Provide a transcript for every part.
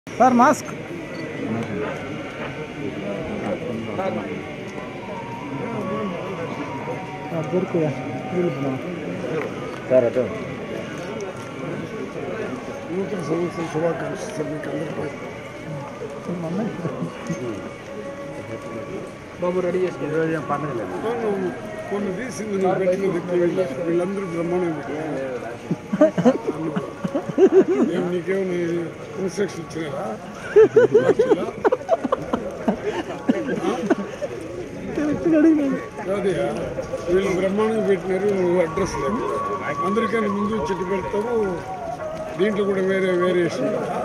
Sir mask దొరుకుయా sir అటు నూతన సంవత్సరం శుభాకాంక్షలు మీకు అందరికీ బాబు రెడీ చేసుకో ఈరోజు ఏం పండుగ లేదు అవును, కొన్ని తీసింది నువ్వు పెట్టిన దిక్కు వీళ్ళ- వీళ్ళందరూ బ్రహ్మాండం మేము నీకేమైనా ఇన్స్ట్రక్షన్ ఇచ్చినారా లక్షలా? కాదయ్యా వీళ్ళు బ్రహ్మాండంగా పెట్టినారు నువ్వు అడ్రస్ లేదు అందరికన్నా ముందు చెట్టు పెడతావు దీంట్లో కూడా వేరే వేరియేషన్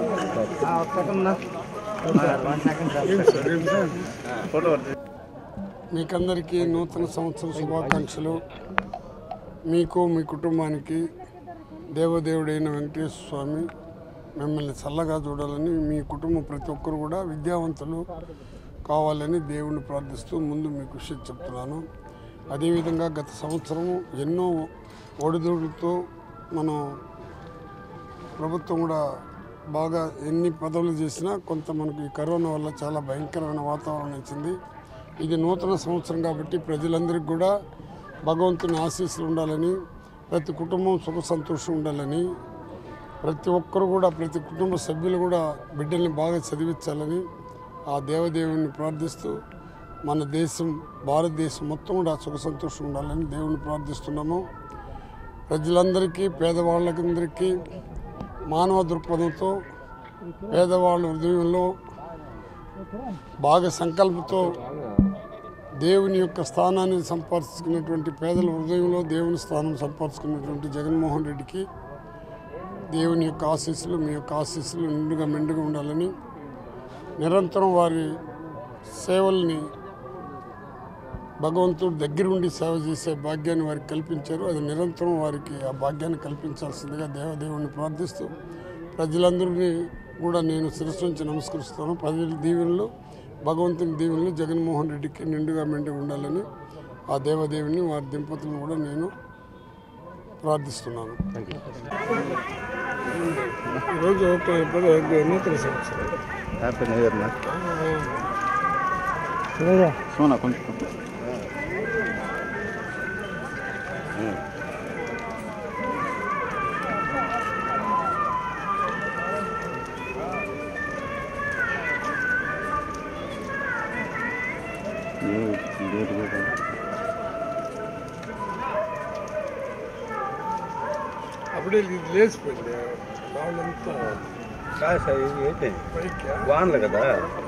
ఏం సార్ ఏం సార్ ఫోటో మీకందరికీ నూతన సంవత్సర శుభాకాంక్షలు మీకు మీ కుటుంబానికి దేవదేవుడైన వెంకటేశ్వర స్వామి మిమ్మల్ని చల్లగా చూడాలని మీ కుటుంబం ప్రతి ఒక్కరు కూడా విద్యావంతులు కావాలని దేవుణ్ణి ప్రార్థిస్తూ ముందు మీకు కృషి చెప్తున్నాను అదేవిధంగా గత సంవత్సరం ఎన్నో ఒడిదుడులతో మనం ప్రభుత్వం కూడా బాగా ఎన్ని పదవులు చేసినా కొంత మనకు ఈ కరోనా వల్ల చాలా భయంకరమైన వాతావరణం ఇచ్చింది ఇది నూతన సంవత్సరం కాబట్టి ప్రజలందరికీ కూడా భగవంతుని ఆశీస్సులు ఉండాలని ప్రతి కుటుంబం సుఖ సంతోషం ఉండాలని ప్రతి ఒక్కరు కూడా ప్రతి కుటుంబ సభ్యులు కూడా బిడ్డల్ని బాగా చదివించాలని ఆ దేవదేవుని ప్రార్థిస్తూ మన దేశం భారతదేశం మొత్తం కూడా సుఖ సంతోషం ఉండాలని దేవుని ప్రార్థిస్తున్నాము ప్రజలందరికీ పేదవాళ్ళకందరికీ మానవ దృక్పథంతో పేదవాళ్ళ హృదయంలో బాగా సంకల్పంతో దేవుని యొక్క స్థానాన్ని సంపాదించుకున్నటువంటి పేదల హృదయంలో దేవుని స్థానం సంపాదించుకున్నటువంటి జగన్మోహన్ రెడ్డికి దేవుని యొక్క ఆశీస్సులు మీ యొక్క ఆశీస్సులు నిండుగా మెండుగా ఉండాలని నిరంతరం వారి సేవల్ని భగవంతుడు దగ్గరుండి సేవ చేసే భాగ్యాన్ని వారికి కల్పించారు అది నిరంతరం వారికి ఆ భాగ్యాన్ని కల్పించాల్సిందిగా దేవదేవుని ప్రార్థిస్తూ ప్రజలందరినీ కూడా నేను శిరస్సు నుంచి నమస్కరిస్తాను ప్రజల దీవెనలు భగవంతుని దీవెనలు జగన్మోహన్ రెడ్డికి నిండుగా మెండుగా ఉండాలని ఆ దేవదేవుని వారి దంపతులను కూడా నేను ప్రార్థిస్తున్నాను ఈరోజు నూతన సంవత్సరం హ్యాపీ న్యూ ఇయర్ నా సోనా కొంచెం అప్పుడే ఇది లేచిపోయింది వాళ్ళంతా కాదు సార్ ఇది ఏంటి పైకి వానలు కదా